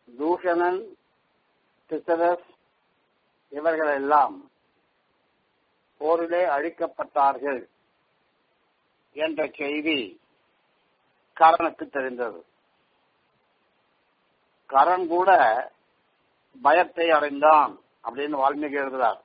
தூஷணன் திசரஸ் இவர்கள் எல்லாம் போரிலே அழிக்கப்பட்டார்கள் என்ற செய்தி கரனுக்கு தெரிந்தது கரன் கூட பயத்தை அடைந்தான் அப்படின்னு வால்மீகி எழுதுறார்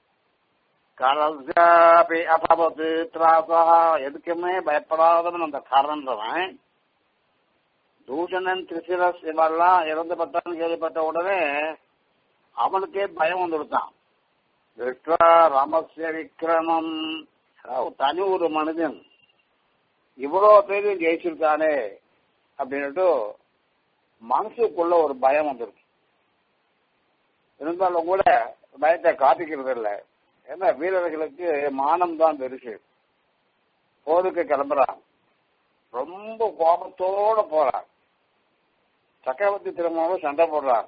கரஸ்யாபி அபவது திராசா எதுக்குமே பயப்படாதவன் அந்த கரன்றவன் தூஷணன் திரிசிரஸ் இவெல்லாம் இறந்து பட்டான்னு கேள்விப்பட்ட உடனே அவனுக்கே பயம் வந்துடுத்தான் திருஷ்டா ராமஸ்ய விக்ரமம் தனி ஒரு மனிதன் இவ்வளோ பேரையும் ஜெயிச்சிருக்கானே அப்படின்னுட்டு மனசுக்குள்ள ஒரு பயம் வந்துருக்கு இருந்தாலும் கூட பயத்தை காட்டிக்கிறது இல்லை ஏன்னா வீரர்களுக்கு மானம் தான் பெருசு போருக்கு கிளம்புறான் ரொம்ப கோபத்தோட போறான் சக்கரவர்த்தி திருமணம் சண்டை போடுறான்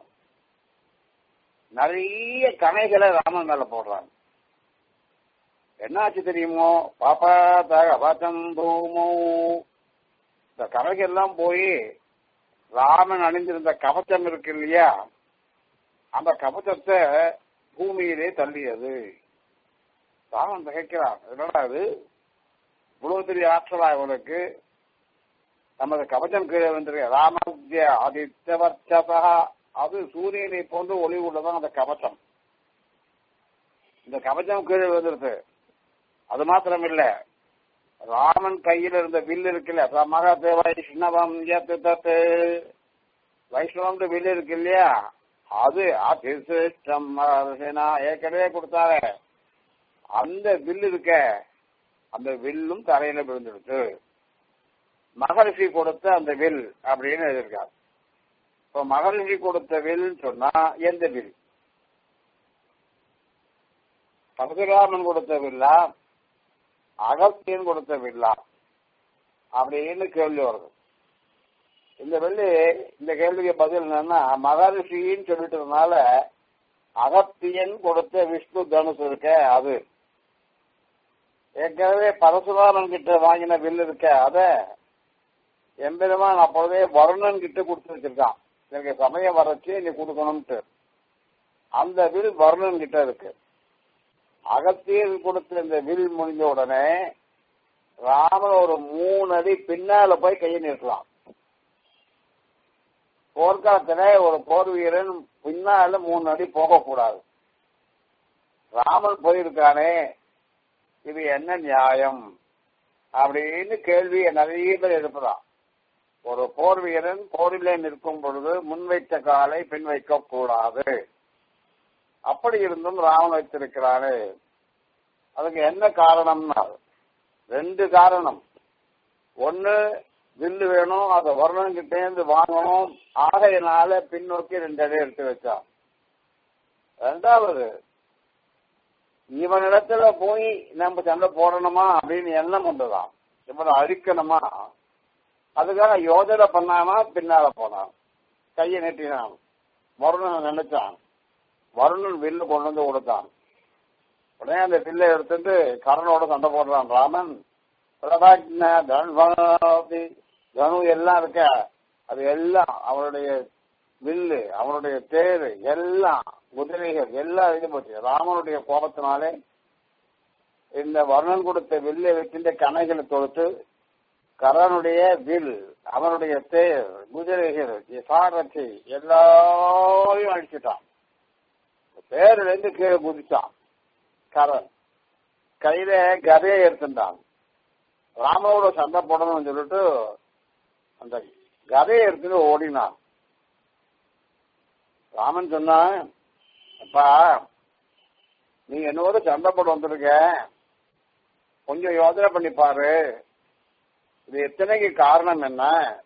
நிறைய கணைகளை ராமன் மேல போடுறான் என்னாச்சு தெரியுமோ பாப்பா தாக பாத்தம் பூமோ இந்த கரைக்கெல்லாம் போய் ராமன் அணிந்திருந்த கவச்சம் இருக்கு இல்லையா அந்த கவச்சத்தை பூமியிலே தள்ளியது ராமன் திகைக்கிறான் என்னடா அது இவ்வளவு பெரிய ஆற்றலா இவனுக்கு நமது கவச்சம் கீழே வந்திருக்க ராமத்திய ஆதித்யவர்ச்சதா அது சூரியனை போன்று ஒளி உள்ளதான் அந்த கவச்சம் இந்த கவச்சம் கீழே வந்துருது அது மாத்திரம் இல்ல ராமன் கையில் இருந்த வில் இருக்குல்ல மகத்து வைஷ்ணவம் தத்து வைஷ்ணவம் வில் இருக்கு இல்லையா அது அதிசிஷ்டம் ஏற்கனவே கொடுத்தாரு அந்த வில் இருக்க அந்த வில்லும் தரையில விழுந்துடுச்சு மகரிஷி கொடுத்த அந்த வில் அப்படின்னு எழுதியிருக்காரு இப்போ மகரிஷி கொடுத்த வில் சொன்னா எந்த வில் பரசுராமன் கொடுத்த வில்லா அகத்தியன் கொடுத்த வில்லா அப்படின்னு கேள்வி வருது இந்த வெள்ளி இந்த கேள்விக்கு பதில் என்னன்னா மகரிஷின்னு சொல்லிட்டதுனால அகத்தியன் கொடுத்த விஷ்ணு தனுசு இருக்க அது ஏற்கனவே பரசுராமன் கிட்ட வாங்கின வில் இருக்க அத எம்பெருமான் அப்பொழுதே வருணன் கிட்ட கொடுத்து வச்சிருக்கான் எனக்கு சமயம் வரச்சு நீ கொடுக்கணும்ட்டு அந்த வில் வருணன் கிட்ட இருக்கு அகத்தியர் கொடுத்த இந்த வில் முடிஞ்ச உடனே ராமன் ஒரு மூணு அடி பின்னால போய் கையை நிறுத்தலாம் போர்க்காலத்துல ஒரு போர் வீரன் பின்னால மூணு அடி போகக்கூடாது ராமன் போயிருக்கானே இது என்ன நியாயம் அப்படின்னு கேள்வி நிறைய பேர் எழுப்புறான் ஒரு போர் வீரன் போரிலே நிற்கும் பொழுது முன்வைத்த காலை பின் வைக்க கூடாது அப்படி இருந்தும் ராமன் வைத்திருக்கிறானே அதுக்கு என்ன காரணம்னா ரெண்டு காரணம் ஒன்னு வில்லு வேணும் அதை வருணங்கிட்டேந்து வாங்கணும் ஆகையினால பின்னோக்கி ரெண்டு அடி எடுத்து வச்சான் ரெண்டாவது இவனிடத்துல போய் நம்ம சண்டை போடணுமா அப்படின்னு எண்ணம் வந்ததாம் இவனை அழிக்கணுமா அதுக்காக யோஜனை பண்ணானா பின்னால போனான் கையை நீட்டினான் வருணன் நினைச்சான் வருணன் வில்லு கொண்டு வந்து கொடுத்தான் உடனே அந்த வில்லை எடுத்துட்டு கரனோட சண்டை போடுறான் ராமன் தனு எல்லாம் இருக்க அது எல்லாம் அவனுடைய வில்லு அவனுடைய தேர் எல்லாம் குதிரைகள் எல்லாம் இது போச்சு ராமனுடைய கோபத்தினாலே இந்த வருணன் கொடுத்த வில்லை வச்சிருந்த கணைகளை தொடுத்து கரனுடைய வில் அவனுடைய தேர் குதிரைகள் சாரதி எல்லாரையும் அழிச்சிட்டான் பேர்ல இருந்து கீழே குதிச்சான் கரன் கையில கதையை எடுத்துட்டான் ராமனோட சண்டை போடணும்னு சொல்லிட்டு அந்த கதையை எடுத்துட்டு ஓடினான் ராமன் சொன்னான் அப்பா நீ என்னோட சண்டை போட வந்திருக்க கொஞ்சம் யோசனை பண்ணி பாரு இது எத்தனைக்கு காரணம் என்ன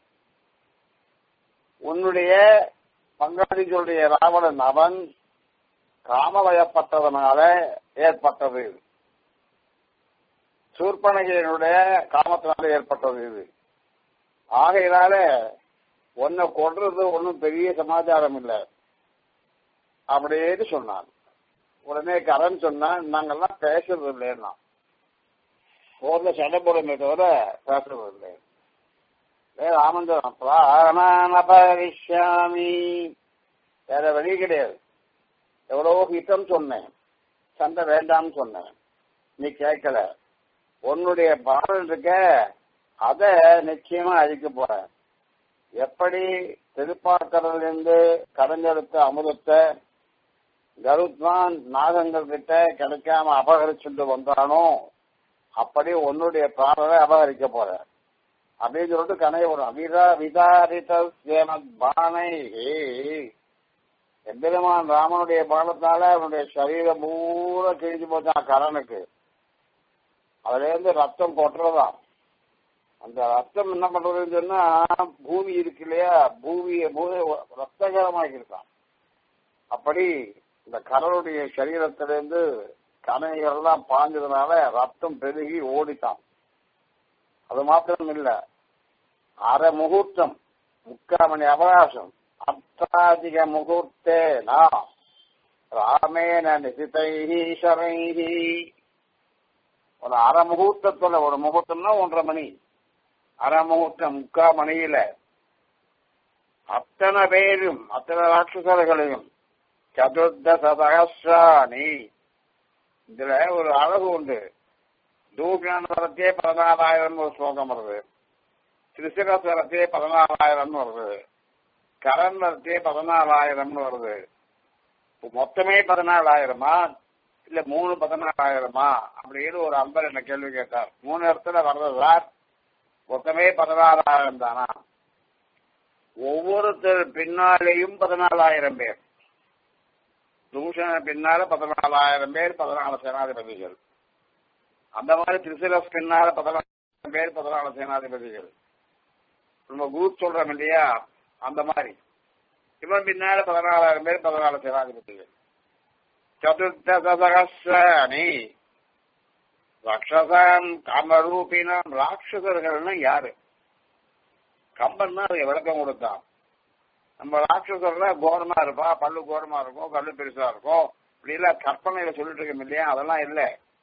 உன்னுடைய பங்காளிகளுடைய ராவணன் அவன் காமவயப்பட்டதனால ஏற்பட்டது இது சூர்பனகையினுடைய காமத்தினால ஏற்பட்டது இது ஆகையினால உன்னை கொன்றது ஒன்றும் பெரிய சமாச்சாரம் இல்லை அப்படின்னு சொன்னான் உடனே கரண் சொன்னான் நாங்கெல்லாம் பேசுறது இல்லைன்னா போர்ல சண்டை போடுமே தவிர பேசுறது இல்லை ராமன் பிராணானபரிஷாமி வேற வழி கிடையாது எவ்வளவோ ஹிதம் சொன்னேன் சண்டை வேண்டாம்னு சொன்னேன் நீ கேட்கல உன்னுடைய பாடல் இருக்க அத நிச்சயமா அழிக்க போற எப்படி திருப்பாக்கடல இருந்து கடைஞ்செடுத்த அமுதத்தை கருத்வான் நாகங்கள் கிட்ட கிடைக்காம அபகரிச்சுட்டு வந்தானோ அப்படி உன்னுடைய பிராணனை அபகரிக்க போற அப்படின்னு சொல்லிட்டு கனைய வரும் விதா விதாரித பானை எம்பெருமான் ராமனுடைய பாலத்தால அவனுடைய சரீரம் பூரா கிழிஞ்சு போச்சான் கரனுக்கு அதுல இருந்து ரத்தம் கொட்டுறதாம் அந்த ரத்தம் என்ன பண்றதுன்னு சொன்னா பூமி இருக்கு இல்லையா பூமியை ரத்தகரமாக இருக்கான் அப்படி இந்த கரனுடைய சரீரத்திலிருந்து கனைகள் எல்லாம் பாஞ்சதுனால ரத்தம் பெருகி ஓடிட்டான் அது மாத்திரம் இல்ல அரை முகூர்த்தம் முக்கால் மணி அவகாசம் அர்த்தாதிக முகூர்த்தே நாம் ராமேன நிசிதைஹி ஷரைஹி ஒரு அரை முகூர்த்தத்துல ஒரு முகூர்த்தம்னா ஒன்றரை மணி அரை முகூர்த்தம் முக்கா மணியில அத்தனை பேரும் அத்தனை ராட்சசர்களையும் சதுர்த சதகஸ்ராணி இதுல ஒரு அழகு உண்டு தூஷணத்தே பதினாலாயிரம் ஒரு ஸ்லோகம் வருது திருசிரஸ்வரத்தே பதினாலாயிரம் வருது கரண் வரத்தே பதினாலாயிரம்னு வருது மொத்தமே பதினாலாயிரமா இல்ல மூணு பதினாலாயிரமா அப்படின்னு ஒரு அன்பர் என்ன கேள்வி கேட்டார் மூணு இடத்துல வர்றது சார் மொத்தமே பதினாலாயிரம் தானா ஒவ்வொருத்தர் பின்னாலேயும் பதினாலாயிரம் பேர் தூஷண பின்னால பதினாலாயிரம் பேர் பதினாலு சேனாதிபதிகள் அந்த மாதிரி திருசிரஸ் பின்னால பதினாலாயிரம் பேர் பதினாலு சேனாதிபதிகள் நம்ம குரூப் சொல்றோம் இல்லையா அந்த மாதிரி இவன் பின்னால பதினாலாயிரம் பேர் பதினாலு சேனாதிபதிகள் சதுர்த்தசகஸ்ராணி ராட்சசாம் காமரூபினம் ராட்சசர்கள்னா யாரு கம்பன் தான் அதுக்கு விளக்கம் கொடுத்தான் நம்ம ராட்சசர்கள கோரமா இருப்பா பல்லு கோரமா இருக்கும் கல்லு பெருசா இருக்கும் இப்படி எல்லாம் கற்பனையில சொல்லிட்டு இருக்கோம் இல்லையா அதெல்லாம் இல்ல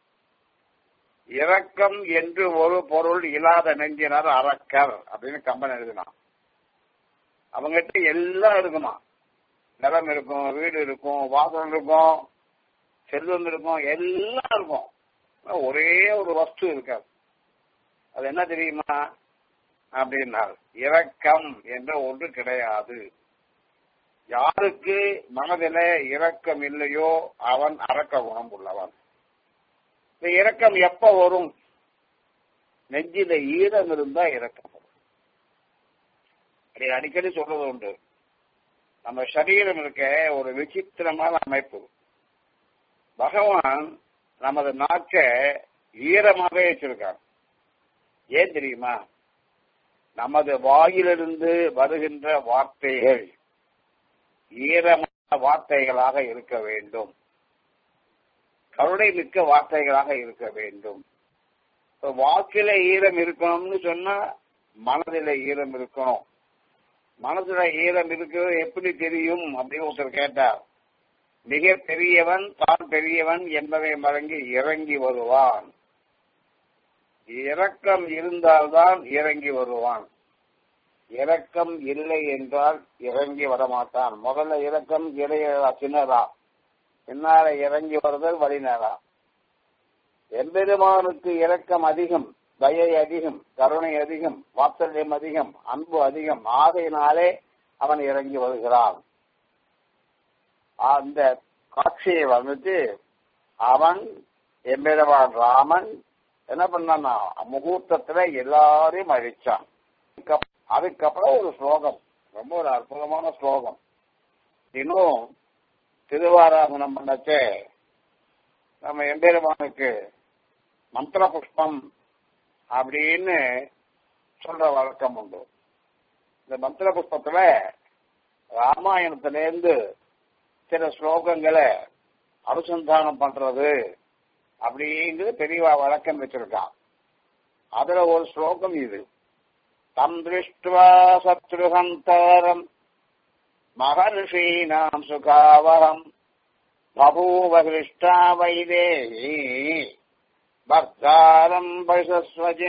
இரக்கம் என்று ஒரு பொருள் இல்லாத நெஞ்சினர் அரக்கர் அப்படின்னு கம்பன் எழுதினான் அவங்ககிட்ட எல்லாம் இருக்குமா நிலம் இருக்கும் வீடு இருக்கும் வாசல் இருக்கும் செல்வம் இருக்கும் எல்லாம் இருக்கும் ஒரே ஒரு வஸ்து இருக்காது அது என்ன தெரியுமா அப்படின்னால் இரக்கம் என்ற ஒன்று கிடையாது யாருக்கு மனதில இரக்கம் இல்லையோ அவன் அரக்க குணம் உள்ளவன் இந்த இரக்கம் எப்ப வரும் நெஞ்சில ஈரம் இருந்தா இரக்கம் வரும் அடிக்கடி சொல்றது உண்டு நம்ம சரீரம் இருக்க ஒரு விசித்திரமான அமைப்பு பகவான் நமது நாக்க ஈரமாவே வச்சிருக்கான் ஏன் தெரியுமா நமது வாயிலிருந்து வருகின்ற வார்த்தைகள் ஈரமான வார்த்தைகளாக இருக்க வேண்டும் கருணை மிக்க வார்த்தைகளாக இருக்க வேண்டும் வாக்கில ஈரம் இருக்கணும்னு சொன்னா மனதில ஈரம் இருக்கணும் மனசுல ஈரம் இருக்கிறது எப்படி தெரியும் அப்படின்னு ஒருத்தர் கேட்டார் மிக பெரியவன் தான் பெரியவன் என்பதை மறங்கி இறங்கி வருவான் இரக்கம் இருந்தால்தான் இறங்கி வருவான் இரக்கம் இல்லை என்றால் இறங்கி வரமாட்டான் முதல்ல இரக்கம் இளையதா சின்னதா பின்னால இறங்கி வருதல் வழிநேரா எம்பெருமானுக்கு இரக்கம் அதிகம் தயை அதிகம் கருணை அதிகம் வாத்சல்யம் அதிகம் அன்பு அதிகம் ஆகையினாலே அவன் இறங்கி வருகிறான் அந்த காட்சியை வந்துட்டு அவன் எம்பெருமான் ராமன் என்ன பண்ணான்னா முகூர்த்தத்துல எல்லாரையும் அழிச்சான் அதுக்கப்புறம் ஒரு ஸ்லோகம் ரொம்ப ஒரு அற்புதமான ஸ்லோகம் இன்னும் திருவாராதனம் பண்ணச்சே நம்ம எம்பெருமானுக்கு மந்திர புஷ்பம் அப்படின்னு சொல்ற வழக்கம் உண்டு இந்த மந்திர புஷ்பத்துல ராமாயணத்திலேருந்து சில ஸ்லோகங்களை அனுசந்தானம் பண்றது அப்படிங்கிறது பெரியவா வழக்கம் வச்சிருக்கான் அதுல ஒரு ஸ்லோகம் இது தம் திருஷ்டுவா சத்ருஹந்தாரம் மகர்ஷீனாம் சுகாவகம் பபூவ ஹிருஷ்டா வைதேகி பக்தாரம் பரிசஸ்வஜே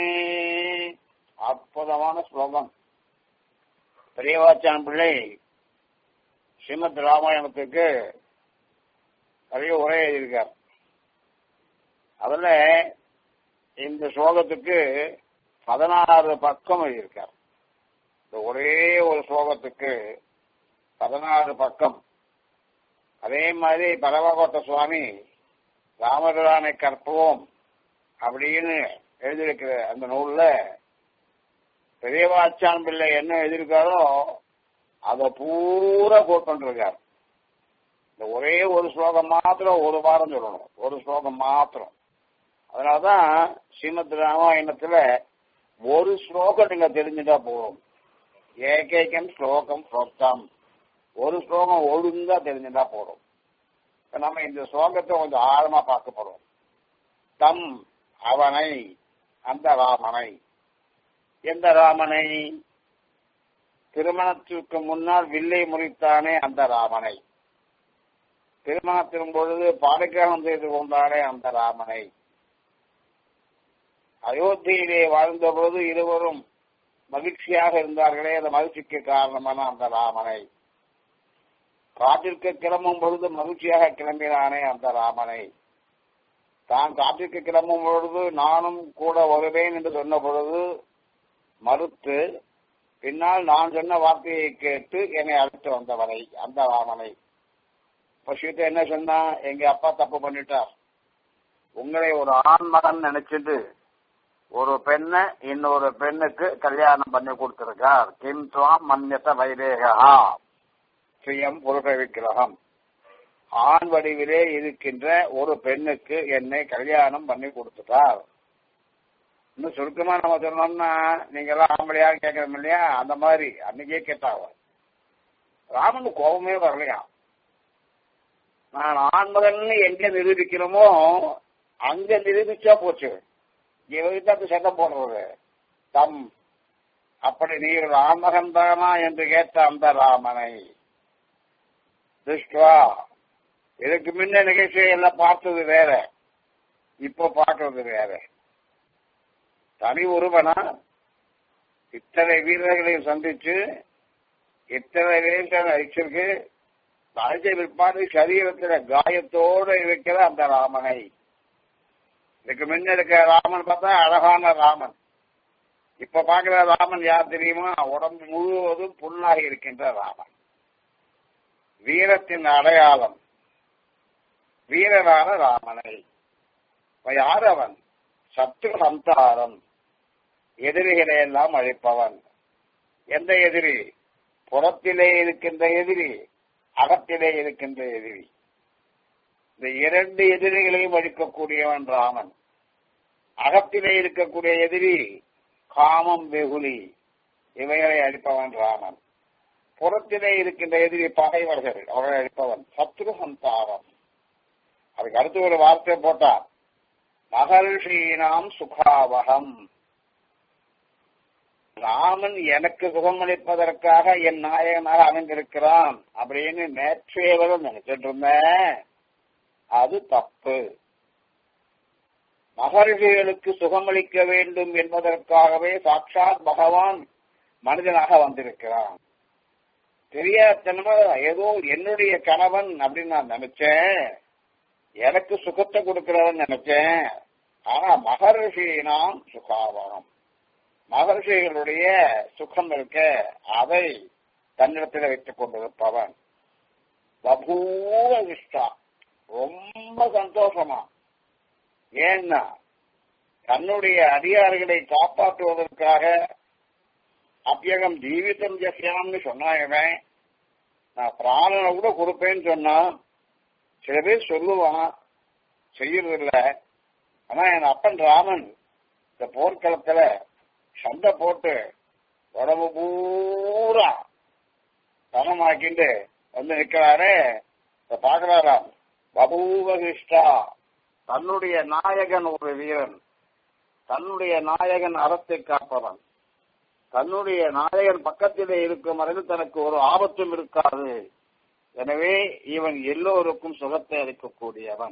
அற்புதமான ஸ்லோகம் பெரியவாச்சான் பிள்ளை ஸ்ரீமத் ராமாயணத்துக்கு நிறைய உரை எழுதியிருக்கார் அதுல இந்த ஸ்லோகத்துக்கு பதினாறு பக்கம் எழுதியிருக்கார் இந்த ஒரே ஒரு ஸ்லோகத்துக்கு பதினாறு பக்கம் அதே மாதிரி பரமகோட்ட சுவாமி ராமபிரானை கற்போம் அப்படின்னு எழுதியிருக்கிற அந்த நூல்ல பெரியவாச்சான் பிள்ளை என்ன எழுதியிருக்காரோ அதை பூரா கோட் பண்ணிருக்கார் இந்த ஒரே ஒரு ஸ்லோகம் மாத்திரம் ஒரு வாரம் சொல்லணும் ஒரு ஸ்லோகம் மாத்திரம் அதனாலதான் ஸ்ரீமத் ராமாயணத்துல ஒரு ஸ்லோகம் நீங்க தெரிஞ்சுட்டா போதும் ஏகேகம் ஸ்லோகம் ஸ்லோகம் ஒரு ஸ்லோகம் ஒழுங்கா தெரிஞ்சுட்டா போதும் இப்ப நம்ம இந்த ஸ்லோகத்தை கொஞ்சம் ஆழமா பார்க்க போறோம் தம் அவனை அந்த ராமனை எந்த ராமனை திருமணத்திற்கு முன்னால் வில்லை முறித்தானே அந்த ராமனை திருமணத்தின் பொழுது பாடக்கிரகம் செய்து கொண்டானே அந்த ராமனை அயோத்தியிலே வாழ்ந்த பொழுது இருவரும் மகிழ்ச்சியாக இருந்தார்களே அந்த மகிழ்ச்சிக்கு காரணமான அந்த ராமனை காட்டிற்கு கிளம்பும் பொழுது மகிழ்ச்சியாக கிளம்பினானே அந்த ராமனை தான் காட்டிற்கு கிளம்பும் பொழுது நானும் கூட வருவேன் என்று சொன்ன பொழுது மறுத்து பின்னால் நான் சொன்ன வார்த்தையை கேட்டு என்னை அழைத்து வந்தவனை அந்த ராமனை இப்ப சீத்தை என்ன சொன்னா எங்க அப்பா தப்பு பண்ணிட்டார் உங்களை ஒரு ஆண் மகன் நினைச்சிட்டு ஒரு பெண்ணை இன்னொரு பெண்ணுக்கு கல்யாணம் பண்ணி கொடுத்திருக்கார் கிம் துவாம் மன்யத வைரேகா சுயம் புருஷ விக்கிரகம் ஆண் வடிவிலே இருக்கின்ற ஒரு பெண்ணுக்கு என்னை கல்யாணம் பண்ணி கொடுத்துட்டார் இன்னும் சுருக்கமா நம்ம சொன்னோம்னா நீங்க எல்லாம் ஆம்பளையா கேட்கறோம் இல்லையா அந்த மாதிரி அன்னைக்கே கேட்டாவ ராமனு கோபமே வரலையா நான் ஆண்மகன் எங்க நிரூபிக்கிறோமோ அங்க நிரூபிச்சா போச்சு இவருக்கு அந்த சட்டம் போடுறது தம் அப்படி நீ ஒரு ஆண்மகன் தானா என்று கேட்ட அந்த ராமனை திருஷ்டுவா இதுக்கு முன்ன நிகழ்ச்சியை எல்லாம் பார்த்தது வேற இப்ப பார்க்கறது வேற தனி ஒருவனா இத்தனை வீரர்களையும் சந்திச்சு இத்தனை வீரர்கள் அழிச்சிருக்கு அழிச்ச பிற்பாடு சரீரத்துல காயத்தோடு இருக்கிற அந்த ராமனை இதுக்கு முன்ன இருக்கிற ராமன் பார்த்தா அழகான ராமன் இப்ப பாக்குற ராமன் யார் தெரியுமா உடம்பு முழுவதும் புண்ணாகி இருக்கின்ற ராமன் வீரத்தின் அடையாளம் வீரரான ராமனை யார் அவன் சத்ரு சந்தாரம் எதிரிகளை எல்லாம் அழிப்பவன் எந்த எதிரி புறத்திலே இருக்கின்ற எதிரி அகத்திலே இருக்கின்ற எதிரி இந்த இரண்டு எதிரிகளையும் அழிக்கக்கூடியவன் ராமன் அகத்திலே இருக்கக்கூடிய எதிரி காமம் வெகுளி இவைகளை அழிப்பவன் ராமன் புறத்திலே இருக்கின்ற எதிரி பகைவர்கள் அவர்களை அழிப்பவன் சத்ரு சந்தாரம் அதுக்கு அடுத்து ஒரு வார்த்தை போட்டார் மகர்ஷீனாம் சுகாவகம் ராமன் எனக்கு சுகமளிப்பதற்காக என் நாயகனாக அமைந்திருக்கிறான் அப்படின்னு நேற்றைய வரை நினைச்சிட்டு இருந்தேன் அது தப்பு மகர்ஷிகளுக்கு சுகமளிக்க வேண்டும் என்பதற்காகவே சாட்சாத் பகவான் மனிதனாக வந்திருக்கிறான் தெரியாதனமா ஏதோ என்னுடைய கணவன் அப்படின்னு நான் நினைச்சேன் எனக்கு சுகத்தை கொடுக்கிறவன் நினைச்சேன் ஆனா மகர்ஷினாம் சுகாவனம் மகர்ஷிகளுடைய சுகம் இருக்க அதை தன்னிடத்தில் வைத்துக் கொண்டிருப்பவன் பபூவ இஷ்டா ரொம்ப சந்தோஷமா ஏன்னா தன்னுடைய அடியார்களை காப்பாற்றுவதற்காக அப்பியகம் ஜீவிதம் ஜசியாம்னு சொன்னாயவன் நான் பிராணனை கூட கொடுப்பேன்னு சொன்னான் சில பேர் சொல்லுவான் செய்யறதில்ல ஆனா என் அப்பன் ராமன் இந்த போர்க்களத்துல சண்டை போட்டு உடம்பு பூரா பணமாக்கிண்டு வந்து நிக்கிறாரு இத பாக்குறாராம் பபூவகிஷ்டா தன்னுடைய நாயகன் ஒரு வீரன் தன்னுடைய நாயகன் அறத்தை காப்பவன் தன்னுடைய நாயகன் பக்கத்திலே இருக்கும் வரையில் தனக்கு ஒரு ஆபத்தும் இருக்காது எனவே இவன் எல்லோருக்கும் சுகத்தை அளிக்கக்கூடியவன்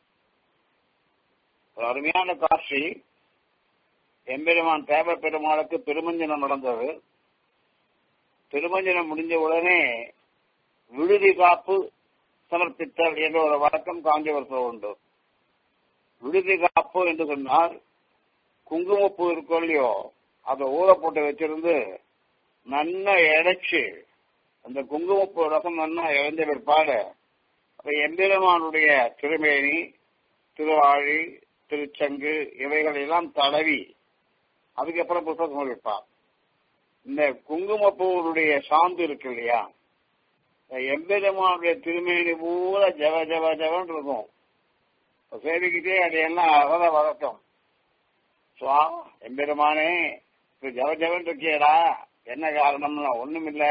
ஒரு அருமையான காட்சி எம்பெருமான் தேவ பெருமாளுக்கு திருமஞ்சனம் நடந்தது திருமஞ்சனம் முடிஞ்ச உடனே விடுதி காப்பு சமர்ப்பித்தல் என்ற ஒரு வழக்கம் காஞ்சிபுரத்தில் உண்டு விடுதி காப்பு என்று சொன்னால் குங்குமப்பூ இருக்கும் இல்லையோ அதை ஊற போட்டு வச்சிருந்து நன்னா இழைச்சு அந்த குங்குமப்பூ ரசம் நன்னா இழந்த பிற்பாடு எம்பெருமானுடைய திருமேனி திருவாழி திருச்சங்கு இவைகள் எல்லாம் தடவி அதுக்கப்புறம் புத்தகம் வைப்பார் இந்த குங்குமப்பூருடைய சாந்து இருக்கு இல்லையா எம்பெருமானுடைய திருமேனி பூரா ஜவ ஜவ ஜவன் இருக்கும் சேவிக்கிட்டே அதையெல்லாம் அறத வழக்கம் சுவா எம்பெருமானே இப்ப ஜவ ஜவன் இருக்கியடா என்ன காரணம்னா ஒண்ணுமில்ல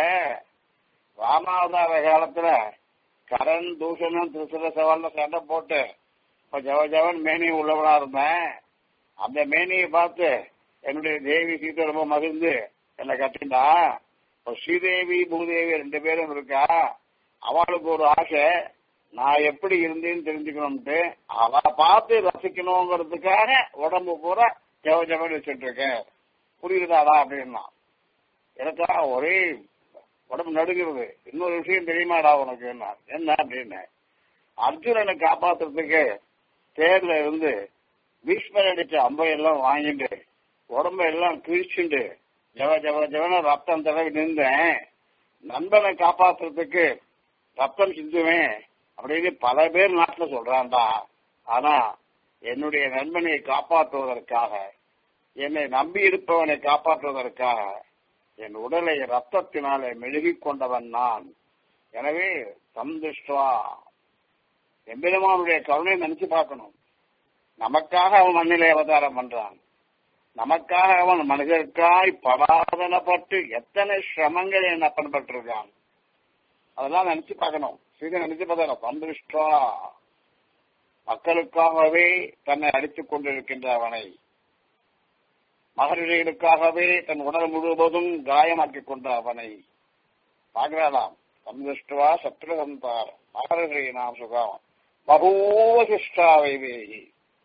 ராமாவதார காலத்துல கரண் தூஷணம் திருசுர சவால்ல சண்டை போட்டு இப்ப ஜவ ஜவன் மேனி உள்ளவனா இருந்தேன் அந்த மேனியை பார்த்து என்னுடைய தேவி சீதை ரொம்ப மகிழ்ந்து என்னை கட்டிண்டா இப்போ ஸ்ரீதேவி பூதேவி ரெண்டு பேரும் இருக்கா அவளுக்கு ஒரு ஆசை நான் எப்படி இருந்தேன்னு தெரிஞ்சுக்கணும்ட்டு அவ பார்த்து ரசிக்கணுங்கிறதுக்காக உடம்பு பூரா ஜவ ஜவன் வச்சுட்டு இருக்கேன் புரியுதாடா அப்படின்னா எனக்கா ஒரே உடம்பு நடுங்கிறது இன்னொரு விஷயம் தெரியுமாடா உனக்கு என்ன என்ன அப்படின்னு அர்ஜுனனை காப்பாத்துறதுக்கு தேர்ல இருந்து பீஷ்மர் அடிச்ச அம்பையெல்லாம் வாங்கிட்டு உடம்ப எல்லாம் கிழிச்சுண்டு ஜவ ஜவ ஜவன ரத்தம் தடவி நின்றேன் நண்பனை காப்பாத்துறதுக்கு ரத்தம் சிந்துவேன் அப்படின்னு பல பேர் நாட்டில் சொல்றான்டா ஆனா என்னுடைய நண்பனை காப்பாற்றுவதற்காக என்னை நம்பி இருப்பவனை காப்பாற்றுவதற்காக என் உடலை ரத்தத்தினாலே மெழுகிக் கொண்டவன் நான் எனவே சந்துஷ்டுவா எம்பெருமானுடைய கருணை நினைச்சு பார்க்கணும் நமக்காக அவன் மண்ணிலே அவதாரம் பண்றான் நமக்காக அவன் மனிதருக்காய் படாதனப்பட்டு எத்தனை சிரமங்கள் என்ன பண்ணப்பட்டிருக்கான் அதெல்லாம் நினைச்சு பார்க்கணும் சீதை நினைச்சு பார்க்கணும் சந்துஷ்டா மக்களுக்காகவே தன்னை அடித்துக் கொண்டிருக்கின்ற அவனை மகரிகளுக்காகவே தன் உடல் முழுவதும் காயமாக்கிக் கொண்ட அவனை பார்க்கிறாளாம் சந்துஷ்டுவா சத்ருசந்தார் மகரிகளை நாம் சுகம் பகூவசிஷ்டா வைவேகி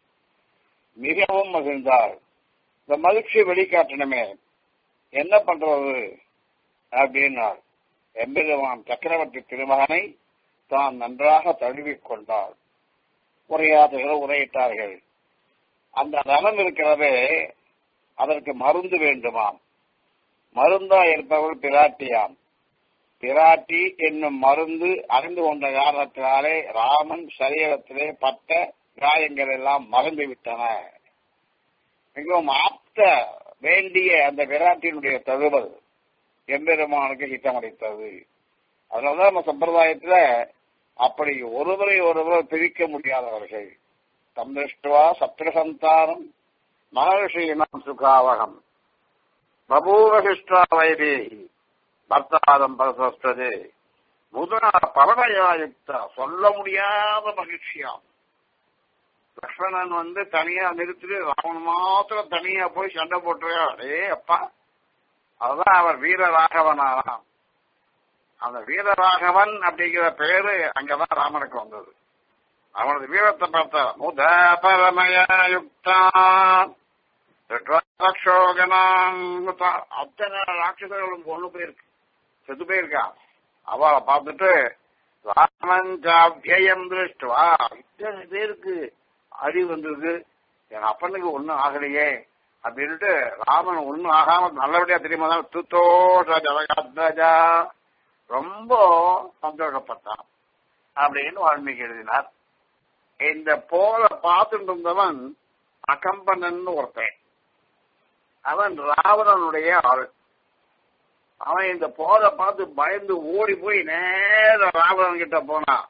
மிகவும் மகிழ்ந்தாள் இந்த மகிழ்ச்சியை வெளிக்காட்டணுமே என்ன பண்றது அப்படின்னாள் எம்பெருமான் சக்கரவர்த்தி திருமகனை தான் நன்றாக தழுவிக் கொண்டாள் உரையாற்றுகள் உரையிட்டார்கள் அந்த நலம் இருக்கிறதே அதற்கு மருந்து வேண்டுமாம் மருந்தா இருப்பவள் பிராட்டியாம் பிராட்டி என்னும் மருந்து அறிந்து கொண்ட காரணத்தினாலே ராமன் சரீரத்திலே பட்ட காயங்கள் எல்லாம் மறந்து விட்டன மிகவும் ஆப்த வேண்டிய அந்த பிராட்டியினுடைய தழுவல் எம்பெருமானுக்கு ஹிதமளித்தது அதனாலதான் நம்ம சம்பிரதாயத்துல அப்படி ஒருவரை ஒருவர் பிரிக்க முடியாதவர்கள் தம்பிஷ்டுவா சத்ருசந்தானம் மகர்ஷியினம் சுகாவகம் பபூவசிஷ்டா வைதேகி பர்த்தாதம் பரசஸ்தது முதலா பரமயாயுக்தா சொல்ல முடியாத மகிழ்ச்சியாம் லக்ஷ்மணன் வந்து தனியா நிறுத்திட்டு ராவன் மாத்திரம் தனியா போய் சண்டை போட்டுருக்கா அடே அப்பா அதுதான் அவர் வீரராகவனாராம் அந்த வீரராகவன் அப்படிங்கிற பேரு அங்கதான் ராமனுக்கு வந்தது அவனது வீரத்தை பார்த்த முத பரமயுக்தான் அத்தனை ராட்சசர்களும் கொண்டு போயிருக்கு செத்து போயிருக்கா அவளை பார்த்துட்டு ராமன் ஜாவியம் திருஷ்டுவா இத்தனை பேருக்கு அறிவு வந்திருக்கு என் அப்பனுக்கு ஒண்ணும் ஆகலையே அப்படின்ட்டு ராமன் ஒண்ணும் ஆகாம நல்லபடியா தெரியுமா துத்தோஷ ஜலகாத்மஜா ரொம்ப சந்தோஷப்பட்டான் அப்படின்னு வால்மீகி எழுதினார் இந்த போல பார்த்துட்டு இருந்தவன் அகம்பனன் ஒருத்தன் அவன் ராவணனுடைய ஆள் அவன் இந்த போதை பார்த்து பயந்து ஓடி போய் நேர ராவணன் கிட்ட போனான்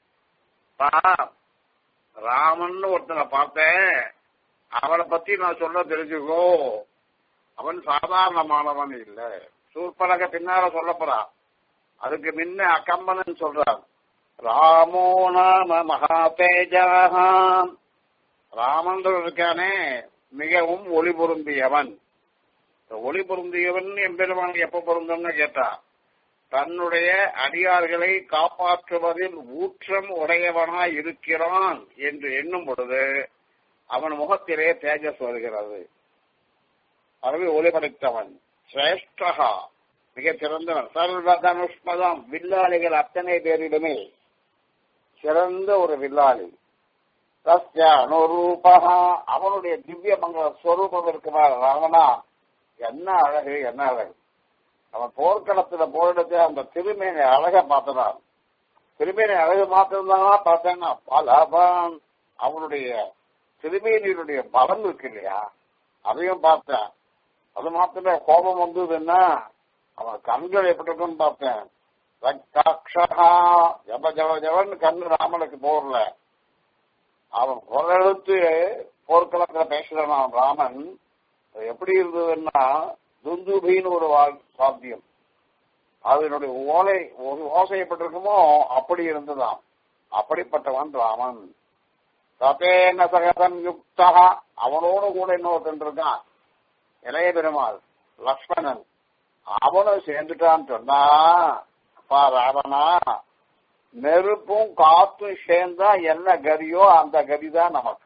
ராமன் ஒருத்தனை பார்த்தேன் அவனை பத்தி நான் சொல்ல தெரிஞ்சுக்கோ அவன் சாதாரணமானவன் இல்ல சூர்பலக பின்னால சொல்லப்படான் அதுக்கு முன்ன அக்கம்பனன் சொல்றான் ராமோ நாம மகா தேஜாம் ராமன் இருக்கானே மிகவும் ஒளி பொருந்தியவன் ஒளி பொருந்தியவன் எம்பெருமான் எப்ப பொருந்தம்னு கேட்டா தன்னுடைய அடியார்களை காப்பாற்றுவதில் ஊற்றம் உடையவனாய் இருக்கிறான் என்று எண்ணும் பொழுது அவன் முகத்திலே தேஜஸ் வருகிறது அதுவே ஒளி படைத்தவன் சிரேஷ்டகா மிகச் சிறந்தவன் சர்வதனுஷ்மதம் வில்லாளிகள் அத்தனை பேரிலுமே சிறந்த ஒரு வில்லாளி தஸ்ய அனுரூபகா அவனுடைய திவ்ய மங்கள ஸ்வரூபம் இருக்குமா ராவணா என்ன அழகு என்ன அழகு அவன் போர்க்களத்துல போரிடத்து அந்த திருமேனை அழக பார்த்தனான் திருமேனை அழகு மாத்திருந்தானா பார்த்தேன்னா பலபான் அவனுடைய திருமேனியினுடைய பலம் இருக்கு இல்லையா அதையும் பார்த்தேன் அது மாத்திர கோபம் வந்ததுன்னா அவன் கண்கள் எப்படி இருக்குன்னு பார்த்தேன் ரக்தாட்சகா ஜப ஜப ஜபன்னு கண்ணு ராமனுக்கு போடல அவன் குரலெழுத்து போர்க்களத்துல பேசுறான் அவன் ராமன் அது எப்படி இருந்ததுன்னா துந்துபின்னு ஒரு வா- வாத்தியம் அதனுடைய ஓலை ஒரு ஓசையப்பட்டிருக்குமோ அப்படி இருந்ததாம் அப்படிப்பட்டவன் ராமன் சதேன சகதம் யுக்தா அவனோடு கூட இன்னொருத்தன் இருக்கான் இளைய பெருமாள் லக்ஷ்மணன் அவனும் சேர்ந்துட்டான்னு சொன்னா அப்பா ராவணா நெருப்பும் காத்தும் சேர்ந்தா என்ன கதியோ அந்த கதி தான் நமக்கு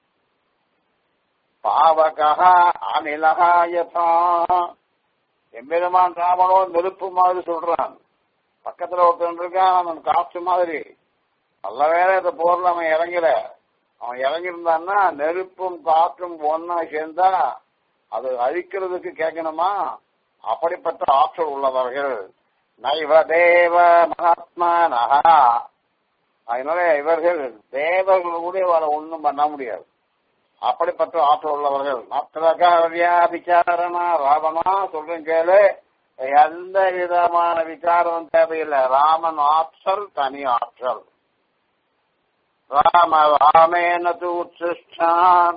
பாவகா அனிலகா யதா எம்பெருமான் ராமனோ நெருப்பு மாதிரி சொல்றான் பக்கத்துல ஒருத்தன் இருக்கான் அவன் காற்று மாதிரி நல்ல வேலை இந்த போர்ல அவன் இறங்கல அவன் இறங்கியிருந்தான்னா நெருப்பும் காற்றும் ஒன்னா சேர்ந்தா அது அழிக்கிறதுக்கு கேட்கணுமா அப்படிப்பட்ட ஆற்றல் உள்ளவர்கள் நைவ தேவ மகாத்மானஹா அதனால இவர்கள் தேவர்கள் கூட இவரை ஒண்ணும் பண்ண முடியாது அப்படிப்பட்ட ஆற்றல் உள்ளவர்கள் மற்றகவியா விசாரணா ராவணா சொல்றேன் கேளு எந்த விதமான விசாரம் தேவையில்லை ராமன் ஆற்றல் தனி ஆற்றல் ராம ராமேன உச்சிஷ்டான்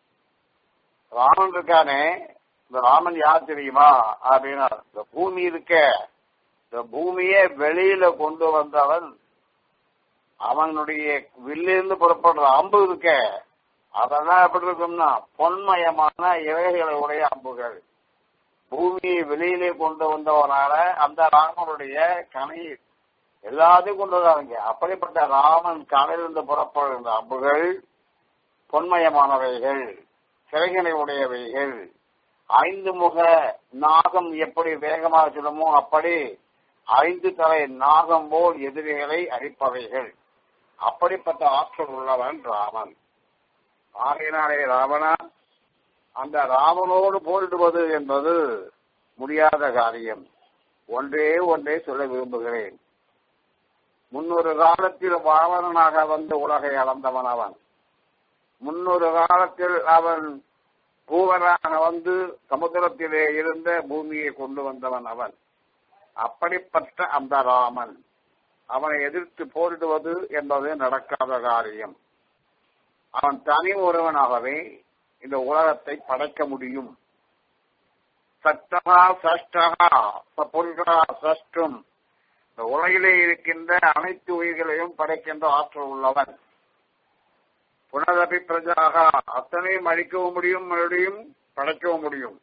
ராமன் இருக்கானே இந்த ராமன் யார் தெரியுமா அப்படின்னா இந்த பூமி இருக்க இந்த பூமியே வெளியில கொண்டு வந்தவன் அவனுடைய வில்லிருந்து புறப்படுற அம்பு இருக்க அதெல்லாம் எப்படி இருக்கும்னா பொன்மயமான இவைகளை உடைய அம்புகள் பூமியை வெளியிலே கொண்டு வந்தவனால அந்த ராமனுடைய கனை எல்லாத்தையும் கொண்டு வராங்க அப்படிப்பட்ட ராமன் கனையிலிருந்து புறப்படுகின்ற அம்புகள் பொன்மயமானவைகள் சிறைகளை உடையவைகள் ஐந்து முக நாகம் எப்படி வேகமாக சொல்லுமோ அப்படி ஐந்து தலை நாகம் போல் எதிரிகளை அழிப்பவைகள் அப்படிப்பட்ட ஆற்றல் உள்ளவன் ராமன் ஆகையினாலே ராவணா அந்த ராமனோடு போரிடுவது என்பது முடியாத காரியம் ஒன்றே ஒன்றே சொல்ல விரும்புகிறேன் முன்னொரு காலத்தில் வாமனனாக வந்து உலகை அளந்தவன் அவன் முன்னொரு காலத்தில் அவன் பூவராக வந்து சமுத்திரத்திலே இருந்த பூமியை கொண்டு வந்தவன் அவன் அப்படிப்பட்ட அந்த ராமன் அவனை எதிர்த்து போரிடுவது என்பது நடக்காத காரியம் அவன் தனி ஒருவனாகவே இந்த உலகத்தை படைக்க முடியும் சட்டகா சஷ்டகா பொருள்களா சஷ்டும் இந்த உலகிலே இருக்கின்ற அனைத்து உயிர்களையும் படைக்கின்ற ஆற்றல் உள்ளவன் புனரபி பிரஜாக அத்தனையும் அழிக்கவும் முடியும் மறுபடியும் படைக்கவும் முடியும்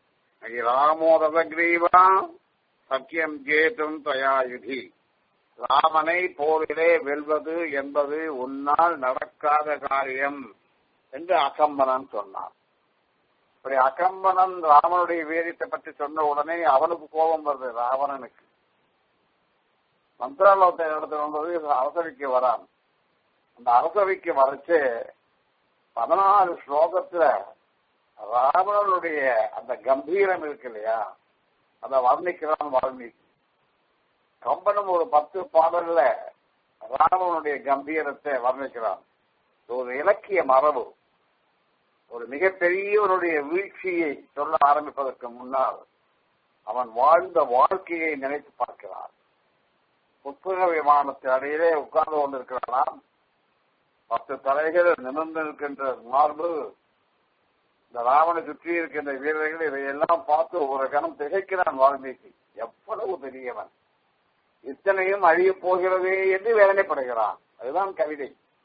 ராமோதகிரீவா சத்தியம் ஜேதும் தயாயுதி ராமனை போரிலே வெல்வது என்பது உன்னால் நடக்காத காரியம் என்று அகம்பனன் சொன்னான் இப்படி அகம்பனன் ராமனுடைய வீரத்தை பற்றி சொன்ன உடனே அவனுக்கு கோபம் வருது ராவணனுக்கு மந்திராலோகத்தை இடத்துல வந்தது அரசவைக்கு வரான் அந்த அரசவைக்கு வரைச்சு பதினாறு ஸ்லோகத்துல ராவணனுடைய அந்த கம்பீரம் இருக்கு இல்லையா அதை வர்ணிக்கிறான் வால்மீகி கம்பனும் ஒரு பத்து பாடல்ல ராவணனுடைய கம்பீரத்தை வர்ணிக்கிறான் இது ஒரு இலக்கிய மரபு ஒரு மிகப்பெரியவனுடைய வீழ்ச்சியை சொல்ல ஆரம்பிப்பதற்கு முன்னால் அவன் வாழ்ந்த வாழ்க்கையை நினைத்து பார்க்கிறான் புத்தக விமானத்தின் அடையிலே உட்கார்ந்து கொண்டிருக்கிறானாம் பத்து தலைகள் நிமிர்ந்து இருக்கின்ற மார்பு இந்த ராவனை சுற்றி இருக்கின்ற வீரர்கள் இதையெல்லாம் பார்த்து ஒரு கணம் திகைக்கிறான் வால்மீகி எவ்வளவு பெரியவன் இத்தனையும் அழியப் போகிறதே என்று வேதனைப்படுகிறான் அதுதான் கவிதை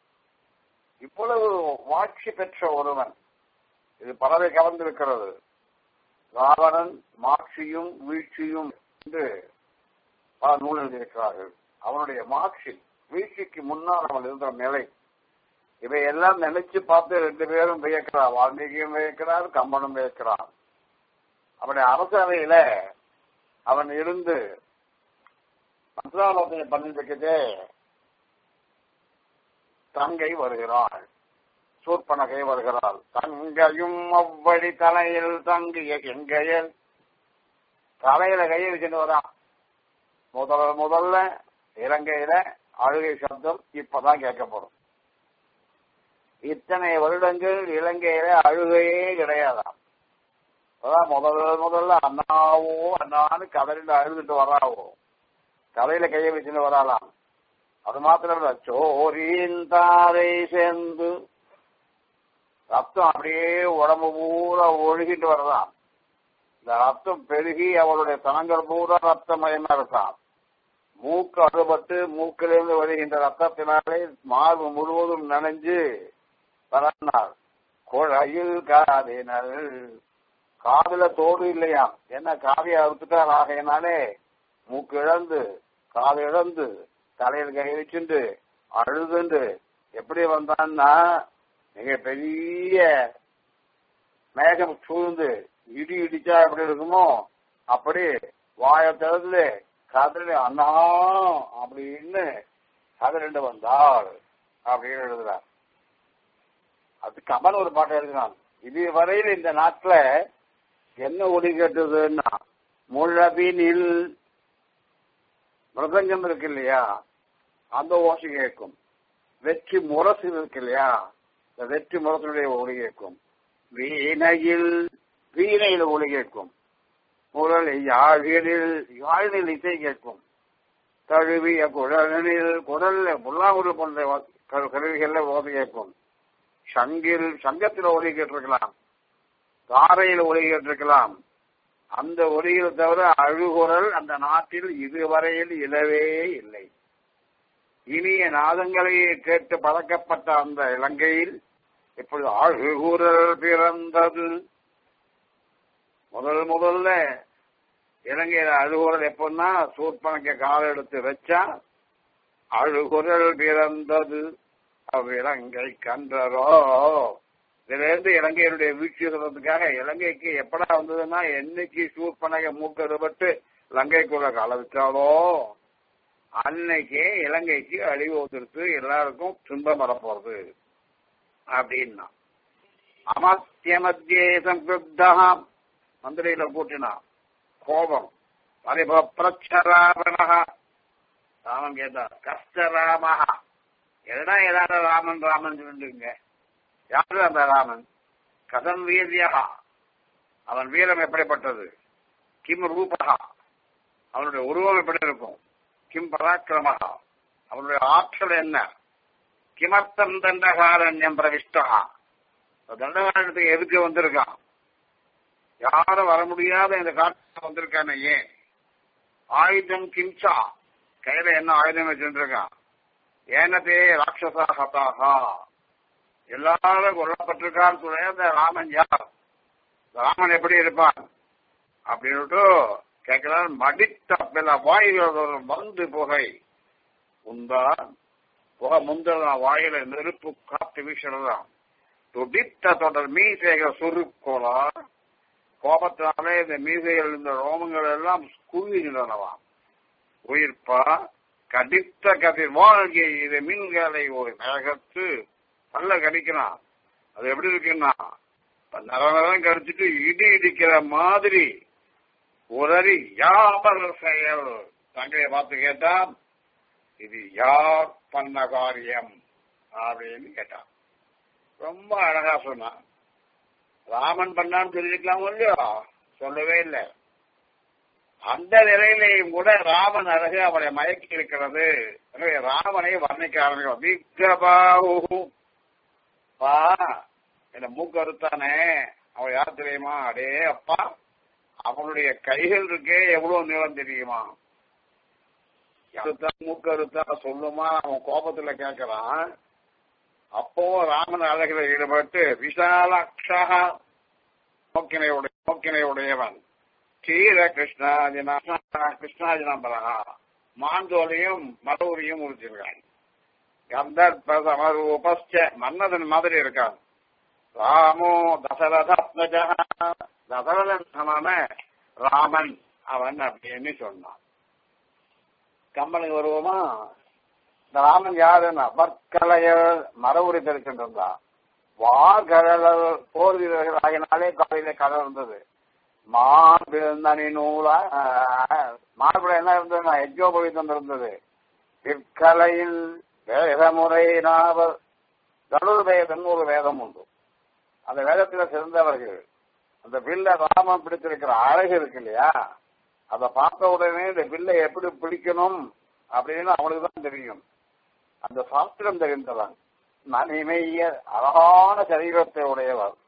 இவ்வளவு வாட்சி பெற்ற ஒருவன் இது பலரை கவர்ந்திருக்கிறது ராவணன் மாட்சியும் வீழ்ச்சியும் என்று பல நூல் எழுதியிருக்கிறார்கள் அவனுடைய மாட்சி வீழ்ச்சிக்கு முன்னால் அவன் இருந்த நிலை இவையெல்லாம் நினைச்சு பார்த்து ரெண்டு பேரும் வியக்கிறார் வால்மீகியும் வியக்கிறார் கம்பனும் வியக்கிறார் அவருடைய அரசவையில அவன் இருந்து மந்திராலோசனை பண்ணிட்டு தங்கை வருகிறாள் சூர்பனகை வருகிறாள் தங்கையும் அவ்வழி தலையில் தங்கிய எங்கையல் தலையில கையை வச்சுட்டு வரான் முதல்ல முதல்ல இலங்கையில அழுகை சப்தம் இப்பதான் கேட்கப்படும் இத்தனை வருடங்கள் இலங்கையில அழுகையே கிடையாதாம் அதான் முதல்ல முதல்ல அண்ணாவோ அண்ணான்னு கதறில அழுதுட்டு வராவோ தலையில கையை வச்சுட்டு வராலாம் அது மாத்திரம் இல்ல சோரியின் தாரை சேர்ந்து ரத்தம் அப்படியே உடம்பு பூரா ஒழுகிட்டு வரலாம் இந்த ரத்தம் பெருகி அவளுடைய தனங்கள் பூரா ரத்தமயமா இருக்கான் மூக்கு அறுபட்டு மூக்கிலிருந்து வருகின்ற ரத்தத்தினாலே மார்பு முழுவதும் நனைஞ்சு பறந்தாள் குழையில் காதினல் காதுல தோடு இல்லையா என்ன காவிய அறுத்துட்டார் ஆகையினாலே மூக்கு இழந்து காது இழந்து தலையில் கை வச்சுண்டு அழுதுண்டு எப்படி வந்தான்னா மிக பெரிய மேகம் சூழ்ந்து இடி இடிச்சா எப்படி இருக்குமோ அப்படி வாய திறந்து கதறி அண்ணா அப்படின்னு கதறிண்டு வந்தாள் அப்படின்னு எழுதுறார் அது கமல் ஒரு பாட்டு எழுதினான் இது வரையில் இந்த நாட்டுல என்ன ஒளி கேட்டதுன்னா முழவினில் மிருதங்கம் இருக்கு இல்லையா அந்த ஓசை கேட்கும் வெற்றி முரசு இருக்கு இல்லையா இந்த வெற்றி முரசனுடைய ஒளி கேட்கும் வீணையில் வீணையில் ஒளி கேட்கும் குரல் யாழினில் யாழினில் இசை கேட்கும் தழுவிய குழலில் குரல்ல முல்லாங்குரு போன்ற கருவிகள்ல ஓதி கேட்கும் சங்கில் சங்கத்தில் ஒலி கேட்டிருக்கலாம் தாரையில் ஒலி கேட்டிருக்கலாம் அந்த ஒலியில் தவிர அழுகுரல் அந்த நாட்டில் இதுவரையில் இலவே இல்லை இனிய நாதங்களை கேட்டு பழக்கப்பட்ட அந்த இலங்கையில் இப்பொழுது அழுகுரல் பிறந்தது முதல் முதல்ல இலங்கையில அழுகுரல் எப்பன்னா சூர்பனக்க கால எடுத்து வச்சா அழுகுரல் பிறந்தது அவ்விலங்கை கன்றரோ இதுல இருந்து இலங்கையினுடைய வீழ்ச்சி சொல்றதுக்காக இலங்கைக்கு எப்படா வந்ததுன்னா என்னைக்கு சூர்பனக மூக்கறுபட்டு லங்கைக்குள்ள கால வச்சாலோ அன்னைக்கே இலங்கைக்கு அழிவு வந்துருச்சு எல்லாருக்கும் துன்பம் வரப்போறது அப்படின்னா அமத்திய மத்தியே சங்குப்தா மந்திரையில கூட்டினா கோபம் அதே போல பிரச்சராவணா ராமன் கேட்டா கஷ்டராமஹா எதனா ஏதாவது ராமன் ராமன் சொல்லிட்டுங்க யாரு அந்த ராமன் கதம் வீரியா அவன் வீரம் எப்படிப்பட்டது கிம் ரூபகா அவனுடைய உருவம் எப்படி இருக்கும் கிம் பராக்கிரமகா அவனுடைய ஆற்றல் என்ன கிமர்த்தம் தண்டகாரண்யம் பிரவிஷ்டகா தண்டகாரண்யத்துக்கு எதுக்கு வந்திருக்கான் யாரும் வர முடியாத இந்த காட்டுக்கு வந்திருக்கானே ஏன் ஆயுதம் கிம்சா கையில என்ன ஆயுதம் வச்சுருக்கான் ஏனதே ராட்சசா ஹதாகா எல்லாரும் கொல்லப்பட்டிருக்கான்னு சொல்ல அந்த ராமன் யார் ராமன் எப்படி இருப்பான் அப்படின்னுட்டு கேட்கிறான் மடித்த பில வாயில் ஒரு மந்து புகை உண்டா புகை முந்தலாம் வாயில நெருப்பு காத்து வீசுறதாம் துடித்த தொடர் மீசைக சுருக்கோலா கோபத்தினாலே இந்த மீசைகள் இந்த ரோமங்கள் எல்லாம் குவிகிறனவாம் உயிர்ப்பா கடித்த கதிர் வாழ்கை இது மீன்களை ஒரு மேகத்து பல்ல கடிக்கிறான் அது எப்படி இருக்குன்னா நரம் கடிச்சிட்டு இடி இடிக்கிற மாதிரி உதறி யாவர் செயல் தங்கையை பார்த்து கேட்டா இது யார் பண்ண காரியம் அப்படின்னு கேட்டான் ரொம்ப அழகா சொன்னான் ராமன் பண்ணான்னு சொல்லிருக்கலாம் இல்லையோ சொல்லவே இல்லை அந்த நிலையிலையும் கூட ராமன் அழகு அவனை மயக்கி இருக்கிறது எனவே ராமனை வர்ணிக்க ஆரம்பிக்கும் விக்ரபாஹு பா என்ன மூக்கு அறுத்தானே அவன் யார் தெரியுமா அடே அப்பா அவனுடைய கைகள் இருக்கே எவ்வளவு நீளம் தெரியுமா அறுத்தா மூக்கு அறுத்தா சொல்லுமா அவன் கோபத்துல கேட்கறான் அப்போ ராமன் அழகில ஈடுபட்டு விஷாலாட்சா நோக்கினை உடைய நோக்கினை உடையவன் கீர கிருஷ்ணாஜினா கிருஷ்ணாஜினம்பரகா மாந்தோலையும் மரூரியும் முடிச்சிருக்கான் கந்தர்ப சமரூபஸ்ச மன்னதன் மாதிரி இருக்கான் ராமோ தசரதாத்மஜா தசரதன் சமான ராமன் அவன் அப்படின்னு சொன்னான் கம்பனுக்கு வருவோமா இந்த ராமன் யாருன்னா மற்கலையர் மர உரித்திருக்கின்றான் இருந்தான் வார்கழல் போர் வீரர்கள் ஆகினாலே காலையில கடல் இருந்தது மார்பிழந்தனி நூலா மார்பிள என்ன இருந்ததுன்னா எஜ்ஜோபவிதம் இருந்தது பிற்கலையில் வேதமுறை நாவல் தனுர்வேதம் ஒரு வேதம் உண்டு அந்த வேதத்துல சிறந்தவர்கள் அந்த வில்ல ராமன் பிடித்திருக்கிற அழகு இருக்கு இல்லையா அதை பார்த்த உடனே இந்த வில்லை எப்படி பிடிக்கணும் அப்படின்னு அவனுக்கு தான் தெரியும் அந்த சாஸ்திரம் தெரிந்தவன் நனிமைய அழகான சரீரத்தை உடையவர்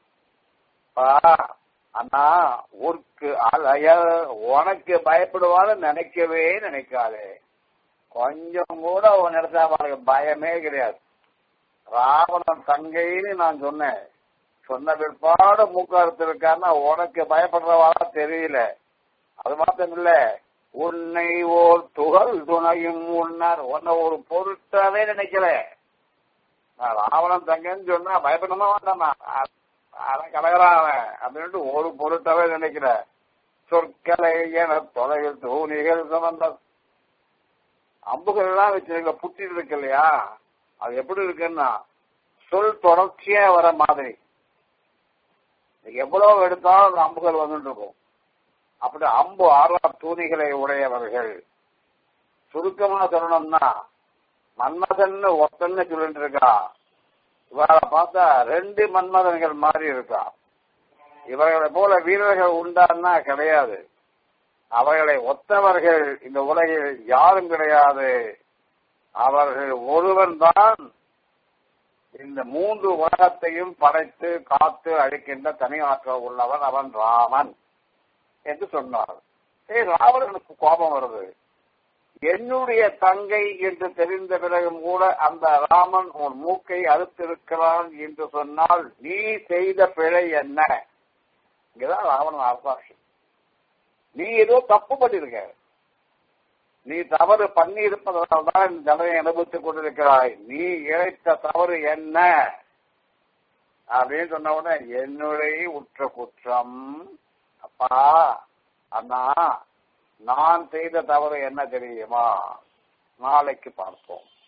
அண்ணா ஊருக்கு அலைய உனக்கு பயப்படுவான்னு நினைக்கவே நினைக்காதே கொஞ்சம் கூட உன் இடத்துல அவனுக்கு பயமே கிடையாது ராவணன் தங்கைன்னு நான் சொன்னேன் சொன்ன பிற்பாடு மூக்கறுத்து இருக்காருன்னா உனக்கு பயப்படுறவாளா தெரியல அது மாத்திரம் இல்ல உன்னை ஓர் துகள் துணையும் உன்னார் உன்னை ஒரு பொருட்டாவே நினைக்கல ராவணன் தங்கன்னு சொன்னா பயப்படணுமா வேண்டாமா அவன் கலகிறான் அப்படின்ட்டு ஒரு பொருட்டாவே நினைக்கிற சொற்களை என தொலைவில் தூணிகள் சம்பந்த அம்புகள் எல்லாம் வச்சிருக்க புத்தி இருக்கு இல்லையா அது எப்படி இருக்குன்னா சொல் தொடர்ச்சியா வர மாதிரி எவ்வளவு எடுத்தாலும் அந்த அம்புகள் வந்துட்டு இருக்கும் அப்படி அம்பு ஆறா தூணிகளை உடையவர்கள் சுருக்கமா சொல்லணும்னா மன்மதன் ஒத்தன்னு சொல்லிட்டு இருக்கா இவரை பார்த்தா ரெண்டு மன்மதன்கள் மாதிரி இருக்கா இவர்களை போல வீரர்கள் உண்டான்னா கிடையாது அவர்களை ஒத்தவர்கள் இந்த உலகில் யாரும் கிடையாது அவர்கள் ஒருவன் தான் இந்த மூன்று உலகத்தையும் படைத்து காத்து அழிக்கின்ற தனி ஆற்றல் உள்ளவன் அவன் ராமன் என்று சொன்னார் ஏ ராவணனுக்கு கோபம் வருது என்னுடைய தங்கை என்று தெரிந்த பிறகும் கூட அந்த ராமன் உன் மூக்கை அறுத்திருக்கிறான் என்று சொன்னால் நீ செய்த பிழை என்ன இங்கதான் ராவணன் அரசாட்சி நீ ஏதோ தப்பு பண்ணிருக்க நீ தவறு பண்ணி இருப்பதனால் தான் இந்த தவறை அனுபவித்துக் கொண்டிருக்கிறாய் நீ இழைத்த தவறு என்ன அப்படின்னு சொன்ன உடனே என்னுடைய உற்ற குற்றம் அப்பா அண்ணா நான் செய்த தவறு என்ன தெரியுமா நாளைக்கு பார்ப்போம்